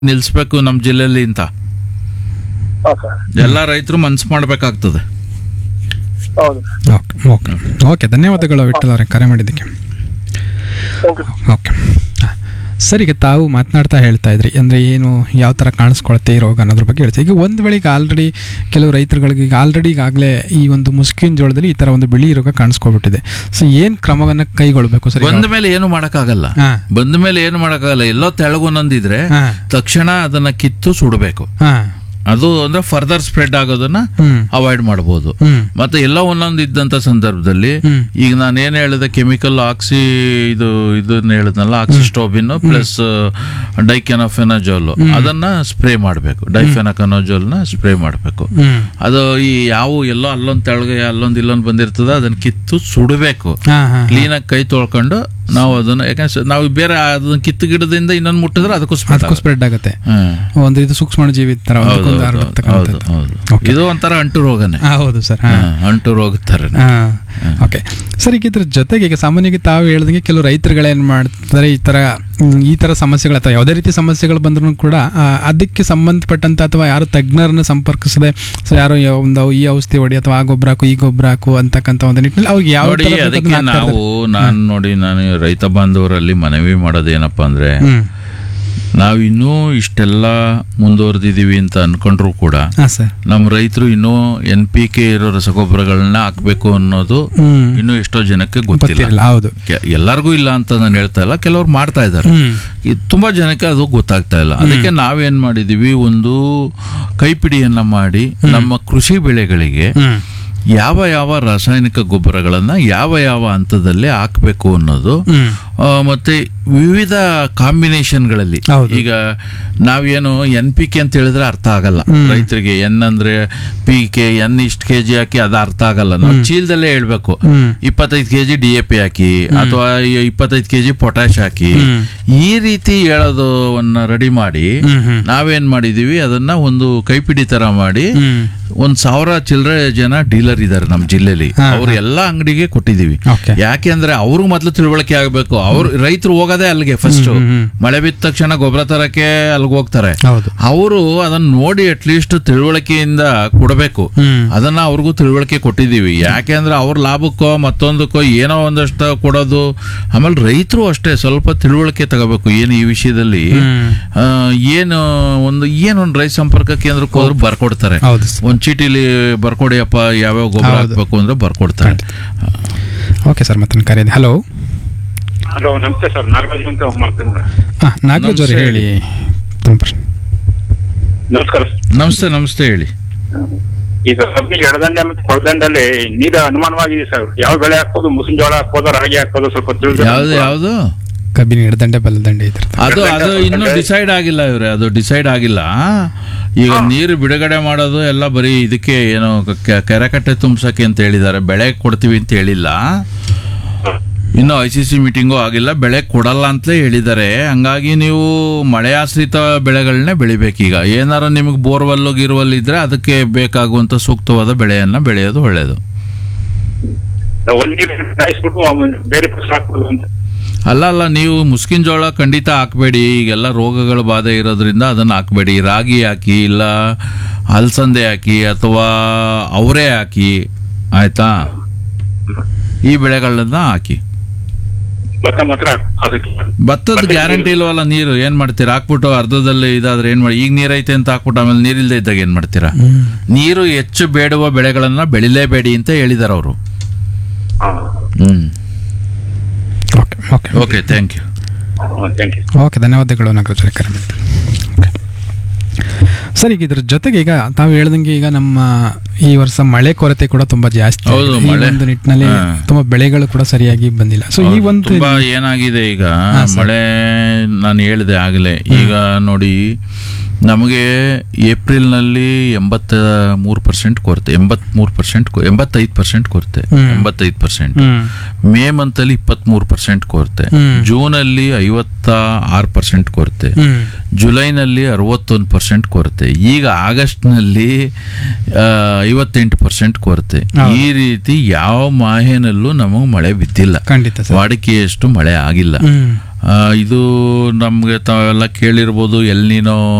ನಿಲ್ಸ್ಬೇಕು ನಮ್ಮ ಜಿಲ್ಲೆಯಲ್ಲಿ ಅಂತ ಹಾಂ ಸರ್ ಎಲ್ಲ ರೈತರು ಮನ್ಸು ಮಾಡ್ಬೇಕಾಗ್ತದೆ ಹೌದು ಓಕೆ ಓಕೆ ಓಕೆ ಧನ್ಯವಾದಗಳು ವಿಠಲ್ ಅವರೇ ಕರೆ ಮಾಡಿದ್ದಕ್ಕೆ ಥ್ಯಾಂಕ್ ಯು ಓಕೆ ಸರ್ ಈಗ ತಾವು ಮಾತನಾಡ್ತಾ ಹೇಳ್ತಾ ಇದ್ರಿ ಅಂದರೆ ಏನು ಯಾವ ಥರ ಕಾಣಿಸ್ಕೊಳುತ್ತೆ ಈ ರೋಗ ಅನ್ನೋದ್ರ ಬಗ್ಗೆ ಹೇಳ್ತೀವಿ ಈಗ ಒಂದು ವೇಳೆ ಈಗ ಆಲ್ರೆಡಿ ಕೆಲವು ರೈತರುಗಳಿಗೆ ಈಗ ಆಲ್ರೆಡಿ ಈಗಾಗಲೇ ಈ ಒಂದು ಮುಸ್ಕಿನ್ ಜೋಳದಲ್ಲಿ ಈ ಥರ ಒಂದು ಬಿಳಿ ರೋಗ ಕಾಣಿಸ್ಕೊಬಿಟ್ಟಿದೆ ಸೊ ಏನು ಕ್ರಮವನ್ನು ಕೈಗೊಳ್ಬೇಕು ಸರ್ ಬಂದ ಮೇಲೆ ಏನು ಮಾಡಕ್ಕಾಗಲ್ಲ ಹಾಂ ಬಂದ ಮೇಲೆ ಏನು ಮಾಡಕ್ಕಾಗಲ್ಲ ಎಲ್ಲೋ ತೆಳಗುನೊಂದಿದ್ರೆ ಹಾಂ ತಕ್ಷಣ ಅದನ್ನ ಕಿತ್ತು ಸುಡಬೇಕು ಹಾಂ ಅದು ಅಂದ್ರೆ ಫರ್ದರ್ ಸ್ಪ್ರೆಡ್ ಆಗೋದನ್ನ ಹ್ಞೂ ಅವಾಯ್ಡ್ ಮಾಡಬಹುದು ಹ್ಞೂ ಮತ್ತೆ ಎಲ್ಲ ಒಂದೊಂದು ಇದ್ದಂತ ಸಂದರ್ಭದಲ್ಲಿ ಹ್ಮ್. ಈಗ ನಾನು ಏನ್ ಹೇಳಿದೆ ಕೆಮಿಕಲ್ ಆಕ್ಸಿ ಇದು ಇದನ್ನ ಹೇಳಿದ್ನಲ್ಲ ಆಕ್ಸಿಸ್ಟೋಬಿನ್ ಪ್ಲಸ್ ಡೈಕೆನಫೆನಜೋಲ್ ಅದನ್ನ ಸ್ಪ್ರೇ ಮಾಡಬೇಕು ಡೈಫೆನಕನೋಜೋಲ್ ನ ಸ್ಪ್ರೇ ಮಾಡಬೇಕು ಹ್ಞೂ ಅದು ಈ ಯಾವ ಎಲ್ಲೋ ಅಲ್ಲೊಂದ್ ತೆಳಗೆ ಅಲ್ಲೊಂದ್ ಇಲ್ಲೊಂದ್ ಬಂದಿರ್ತದ ಅದನ್ನ ಕಿತ್ತು ಸುಡಬೇಕು ಹಾಂ ಹಾಂ ಕ್ಲೀನಾಗಿ ಕೈ ತೊಳ್ಕೊಂಡು ನಾವು ಅದನ್ನ ಯಾಕಂದ್ರೆ ನಾವು ಬೇರೆ ಅದನ್ನ ಕಿತ್ತು ಗಿಡದಿಂದ ಇನ್ನೊಂದು ಮುಟ್ಟಿದ್ರೆ ಅದಕ್ಕೂ ಸ್ಪ್ರೆಡ್ ಅದಕ್ಕೂ ಸ್ಪ್ರೆಡ್ ಆಗುತ್ತೆ ಒಂದು ಇದು ಸೂಕ್ಷ್ಮ ಜೀವಿ ಥರ ಹೌದು ಒಂದಕ್ಕೊಂದು ಹೌದು ಹರಡ್ತಕ್ಕಂಥದ್ದು. ಹೌದು Okay. ಇದು ಒಂಥರ ಅಂಟು ರೋಗನೇ ಹಾ, ಹೌದು ಸರ್ ಹಾಂ ಹಾ, ಅಂಟು ರೋಗದ ಥರನೇ ಓಕೆ ಸರ್ ಈಗ ಇದ್ರ ಜೊತೆಗೆ ಈಗ ಸಾಮಾನ್ಯವಾಗಿ ತಾವು ಹೇಳ್ದಂಗೆ ಕೆಲವು ರೈತರುಗಳೇನು ಮಾಡ್ತಾರೆ ಈ ಥರ ಮ್, ಈ ಥರ ಸಮಸ್ಯೆಗಳು ಅಥವಾ ಯಾವುದೇ ರೀತಿ ಸಮಸ್ಯೆಗಳು ಬಂದ್ರೂ ಕೂಡ ಆ, ಅದಕ್ಕೆ ಸಂಬಂಧಪಟ್ಟಂತ ಅಥವಾ ಯಾರು ತಜ್ಞರನ್ನ ಸಂಪರ್ಕಿಸದೆ ಸೊ ಯಾರೋ ಯಾವ ಒಂದು ಈ ಔಷಧಿ ಹೊಡಿ ಅಥವಾ ಆ ಗೊಬ್ಬರ ಹಾಕು ಈ ಗೊಬ್ಬರ ಹಾಕು ಅಂತಕ್ಕಂಥ ಒಂದು ನಿಟ್ಟಿನಲ್ಲಿ ಅವ್ರಿಗೆ ಯಾವ ನೋಡಿ ಥರ ಬೇಕು ಅದಕ್ಕೆ ಅದನ್ನ ಹಾಕ್ತಾ ನಾವು ನಾನು ನೋಡಿ ನಾನು ರೈತ ಬಾಂಧವರಲ್ಲಿ ಮನವಿ ಮಾಡೋದೇನಪ್ಪ ಅಂದ್ರೆ ಇದ್ದಾರೆ. ಹ್ಮ್ ನಾವು ಇನ್ನೂ ಇಷ್ಟೆಲ್ಲ ಮುಂದುವರೆದಿದೀವಿ ಅಂತ ಅನ್ಕೊಂಡ್ರು ಕೂಡ ಹಾಂ ಸರ್ ನಮ್ಮ ರೈತರು ಇನ್ನೂ ಎನ್ ಪಿ ಕೆ ಇರೋ ರಸಗೊಬ್ಬರಗಳನ್ನ ಹಾಕ್ಬೇಕು ಅನ್ನೋದು ಹ್ಮ್ ಇನ್ನೂ ಎಷ್ಟೋ ಜನಕ್ಕೆ ಗೊತ್ತಿಲ್ಲ ಗೊತ್ತಿರಲ್ಲ ಹೌದು ಕೆ- ಎಲ್ಲರಿಗೂ ಇಲ್ಲ ಅಂತ ನಾನು ಹೇಳ್ತಾ ಇಲ್ಲ ಕೆಲವ್ರು ಮಾಡ್ತಾ ಇದ್ದಾರೆ ಹ್ಮ್ ಈ ತುಂಬಾ ಜನಕ್ಕೆ ಅದು ಗೊತ್ತಾಗ್ತಾ ಇಲ್ಲ ಅದಕ್ಕೆ ನಾವೇನ್ ಮಾಡಿದೀವಿ ಒಂದು ಕೈಪಿಡಿಯನ್ನ ಮಾಡಿ ನಮ್ಮ ಕೃಷಿ ಬೆಳೆಗಳಿಗೆ ಹ್ಮ್ ಯಾವ ಯಾವ ರಾಸಾಯನಿಕ ಗೊಬ್ಬರಗಳನ್ನ ಯಾವ ಯಾವ ಹಂತದಲ್ಲಿ ಹಾಕಬೇಕು ಅನ್ನೋದು ಹ್ಮ್ ಆ, ಮತ್ತೆ ವಿವಿಧ ಕಾಂಬಿನೇಷನ್ಗಳಲ್ಲಿ ಹೌದು. ಈಗ ನಾವೇನು ಎನ್ ಪಿ ಕೆ ಅಂತ ಹೇಳಿದ್ರೆ ಅರ್ಥ ಆಗಲ್ಲ ರೈತರಿಗೆ ಎನ್ ಅಂದ್ರೆ ಪಿ ಕೆ ಎನ್ ಇಷ್ಟು ಕೆ ಜಿ ಹಾಕಿ ಅದು ಅರ್ಥ ಆಗಲ್ಲ ನಾವು ಚೀಲದಲ್ಲೇ ಹೇಳ್ಬೇಕು ಹ್ಮ್ ಇಪ್ಪತ್ತೈದು K G D A P ಹಾಕಿ ಅಥವಾ ಇಪ್ಪತ್ತೈದು ಕೆ ಜಿ ಪೊಟ್ಯಾಶ್ ಹಾಕಿ ಹ್ಮ್. ಈ ರೀತಿ ಹೇಳೋದನ್ನ ರೆಡಿ ಮಾಡಿ ಹ್ಮ್ ಹ್ಮ್ ನಾವೇನ್ ಮಾಡಿದೀವಿ ಅದನ್ನ ಒಂದು ಕೈಪಿಡಿ ತರ ಮಾಡಿ ಹ್ಮ್ ಒಂದ್ ಸಾವಿರ ಚಿಲ್ಲರೆ ಜನ ಡೀಲರ್ ಇದ್ದಾರೆ ನಮ್ಮ ಜಿಲ್ಲೆಲಿ ಹಾ, ಅವ್ರು ಎಲ್ಲಾ ಅಂಗಡಿಗೆ ಕೊಟ್ಟಿದೀವಿ ಓಕೆ ಯಾಕೆಂದ್ರೆ ಅವ್ರು ಮೊದ್ಲು ತಿಳುವಳಿಕೆ ಆಗ್ಬೇಕು ಅವ್ರು ರೈತರು ಹೋಗೋದೇ ಅಲ್ಲಿಗೆ ಫಸ್ಟ್ ಹ್ಮ್, ಹ್ಮ್. ಮಳೆ ಬಿದ್ದ ತಕ್ಷಣ ಗೊಬ್ಬರ ತರಕ್ಕೆ ಅಲ್ಲಿಗೆ ಹೋಗ್ತಾರೆ ಹೌದು ಅವರು ಅದನ್ನ ನೋಡಿ ಅಟ್ಲೀಸ್ಟ್ ತಿಳುವಳಿಕೆಯಿಂದ ಕೊಡಬೇಕು ಹ್ಮ್ ಅದನ್ನ ಅವ್ರಿಗೂ ತಿಳುವಳಿಕೆ ಕೊಟ್ಟಿದ್ದೀವಿ ಯಾಕೆಂದ್ರೆ ಅವ್ರ ಲಾಭಕ್ಕೋ ಮತ್ತೊಂದಕ್ಕೋ ಏನೋ ಒಂದಷ್ಟು ಕೊಡೋದು ಆಮೇಲೆ ರೈತರು ಅಷ್ಟೇ ಸ್ವಲ್ಪ ತಿಳುವಳಿಕೆ ತಗೋಬೇಕು ಏನು ಈ ವಿಷಯದಲ್ಲಿ ಹ್ಮ್ ಆ, ಏನು ಒಂದು ಏನು ಒಂದು ರೈತ ಸಂಪರ್ಕ ಕೇಂದ್ರಕ್ಕೆ ಹೋದ್ರು ಬರ್ಕೊಡ್ತಾರೆ ಹೌದು ಸರ್ ಒಂದ್ ಚೀಟಿಲಿ ಬರ್ಕೊಡಿಯಪ್ಪ ಯಾವ್ಯಾವ ಗೊಬ್ಬರ ಹೌದು. ಹಾಕ್ಬೇಕು ಅಂದ್ರೆ ಬರ್ಕೊಡ್ತಾರೆ ಓಕೆ ಸರ್ ಮತ್ತೆ ಕರೆಯಿದೆ ಹಲೋ ಹಲೋ ನಮಸ್ತೆ ಸರ್ ನಾಗರಾಜ್ ಅಂತ ಮಾಡ್ತೀನಿ ಹಾಂ ನಾಗರಾಜ್ ಅವ್ರು ನಮಸ್ತೆ. ಹೇಳಿ ತಮ್ಮ ಪ್ರಶ್ನೆ ನಮಸ್ಕಾರ ಸರ್. ನಮಸ್ತೆ ನಮಸ್ತೆ ಹೇಳಿ ಈಗ ಕಬ್ಬಿನ ಎಡದಂಡೆ ಮತ್ತು ಕೊಳದಂಡಲ್ಲಿ ನೀರು ಅನುಮಾನವಾಗಿದೆ ಸರ್ ಯಾವ ಬೆಳೆ ಹಾಕ್ಬೋದು ಮುಸುನ್ ಜೋಳ ಹಾಕ್ಬೋದು ರಾಗಿ ಹಾಕ್ಬೋದು ಸ್ವಲ್ಪ ತಿಳಿದು ಯಾವ್ದು ಯಾವ್ದು ಕಬ್ಬಿನ ಎಡದಂಡೆ ಬಲದಂಡೆ ಇದ್ರ ಅದು ಅದು ಇನ್ನೂ ಡಿಸೈಡ್ ಆಗಿಲ್ಲ ಇವ್ರೆ ಅದು ಡಿಸೈಡ್ ಆಗಿಲ್ಲ ಈಗ ನೀರು ಬಿಡುಗಡೆ ಮಾಡೋದು ಎಲ್ಲ ಬರೀ ಇದಕ್ಕೆ ಏನೋ ಕೆ- ಕೆರೆಕಟ್ಟೆ ತುಂಬ್ಸಕ್ಕೆ ಅಂತ ಹೇಳಿದ್ದಾರೆ ಬೆಳೆ ಕೊಡ್ತೀವಿ ಅಂತ ಹೇಳಿಲ್ಲ ಇನ್ನು ಐ ಸಿ ಸಿ ಮೀಟಿಂಗು ಆಗಿಲ್ಲ ಬೆಳೆ ಕೊಡಲ್ಲ ಅಂತಲೇ ಹೇಳಿದ್ದಾರೆ ಹಂಗಾಗಿ ನೀವು ಮಳೆ ಆಶ್ರಿತ ಬೆಳೆಗಳನ್ನೇ ಬೆಳಿಬೇಕೀಗ ಏನಾರ ನಿಮಗೆ ಬೋರ್ವೆಲ್ಲು ಗಿರ್ವಲ್ ಇದ್ರೆ ಅದಕ್ಕೆ ಬೇಕಾಗುವಂತ ಸೂಕ್ತವಾದ ಬೆಳೆಯನ್ನ ಬೆಳೆಯೋದು ಒಳ್ಳೆಯದು ಒಂದ್ ನೀರು ಕಾಯಿಸ್ಬಿಟ್ಟು ಆಮೇಲೆ ಬೇರೆ ಫಸಲು ಹಾಕ್ಬೋದು ಅಂತ ಅಲ್ಲ ಅಲ್ಲ ನೀವು ಮುಸ್ಕಿನ್ ಜೋಳ ಖಂಡಿತ ಹಾಕಬೇಡಿ ಈಗೆಲ್ಲ ರೋಗಗಳ ಬಾಧೆ ಇರೋದ್ರಿಂದ ಅದನ್ನ ಹಾಕಬೇಡಿ ರಾಗಿ ಹಾಕಿ ಇಲ್ಲ ಅಲಸಂದೆ ಹಾಕಿ ಅಥವಾ ಅವರೇ ಹಾಕಿ ಆಯ್ತಾ ಈ ಬೆಳೆಗಳನ್ನ ಹಾಕಿ ಭತ್ತ ಮಾತ್ರ ಅದಕ್ಕೆ ಭತ್ತದ ಗ್ಯಾರಂಟಿ ಇಲ್ವಲ್ಲ ನೀರು ಏನ್ ಮಾಡ್ತೀರಾ ಹಾಕ್ಬಿಟ್ಟು ಅರ್ಧದಲ್ಲಿ ಇದಾದ್ರೆ ಏನ್ ಮಾಡಿ ಈಗ ನೀರೈತೆ ಅಂತ ಹಾಕ್ಬಿಟ್ಟು ಆಮೇಲೆ ನೀರಿಲ್ದೇ ಇದ್ದಾಗ ಏನ್ ಮಾಡ್ತೀರಾ ನೀರು ಹೆಚ್ಚು ಬೇಡುವ ಬೆಳೆಗಳನ್ನ ಬೆಳಿಲೇಬೇಡಿ ಅಂತ ಹೇಳಿದಾರೆ ಅವರು ಹ್ಮ್ okay okay okay thank you thank you okay ಧನ್ಯವಾದಗಳು ನಾಗರಾಜ್ ಅವರೇ ಕರೆ ಮಾಡಿದ್ದು ಓಕೆ ಸರ್ ಈಗ ಇದ್ರ ಜೊತೆಗೆ ಈಗ ತಾವು ಹೇಳ್ದಂಗೆ ಈಗ ನಮ್ಮ ಈ ವರ್ಷ ಮಳೆ ಕೊರತೆ ಕೂಡ ತುಂಬಾ ಜಾಸ್ತಿ ಹೌದು, ಆಗಿದೆ. ಈ ಮಳೆ. ಒಂದು ನಿಟ್ಟಿನಲ್ಲಿ ಹಾ. ತುಂಬಾ ಬೆಳೆಗಳು ಕೂಡ ಸರಿಯಾಗಿ ಬಂದಿಲ್ಲ ಸೊ ಈ ಒಂದು ತುಂಬಾ ಏನಾಗಿದೆ ಈಗ ಹಾ, ಸರ್. ಮಳೆ ನಾನು ಹೇಳಿದೆ ಆಗಲೇ ಈಗ ನೋಡಿ ನಮಗೆ ಏಪ್ರಿಲ್ನಲ್ಲಿ ಎಂಬತ್ತ ಮೂರು ಪರ್ಸೆಂಟ್ ಕೊರತೆ ಎಂಬತ್ ಮೂರು ಪರ್ಸೆಂಟ್ ಎಂಬತ್ತೈದು ಪರ್ಸೆಂಟ್ ಕೊರತೆ ಹ್ಮ್. ಎಂಬತ್ತೈದು ಪರ್ಸೆಂಟ್ ಹ್ಮ್ ಮೇ ಮಂತಲ್ಲಿ ಇಪ್ಪತ್ಮೂರು ಪರ್ಸೆಂಟ್ ಕೊರತೆ ಹ್ಮ್. ಜೂನಲ್ಲಿ ಐವತ್ತ ಆರು ಪರ್ಸೆಂಟ್ ಕೊರತೆ ಹ್ಮ್ ಜುಲೈನಲ್ಲಿ ಅರವತ್ತೊಂದು ಪರ್ಸೆಂಟ್ ಕೊರತೆ ಈಗ ಆಗಸ್ಟ್ನಲ್ಲಿ ಆ, ಐವತ್ತೆಂಟು ಪರ್ಸೆಂಟ್ ಕೊರತೆ ಹೌದು. ಈ ರೀತಿ ಯಾವ ಮಾಹೆನಲ್ಲೂ ನಮಗೆ ಮಳೆ ಬಿದ್ದಿಲ್ಲ ಖಂಡಿತ ಸರ್ ವಾಡಿಕೆಯಷ್ಟು ಮಳೆ ಆಗಿಲ್ಲ ಹ್ಮ್ ಆ, ಇದು ನಮಗೆ ತಾವೆಲ್ಲ ಕೇಳಿರ್ಬೋದು ಎಲ್ನಿನೋ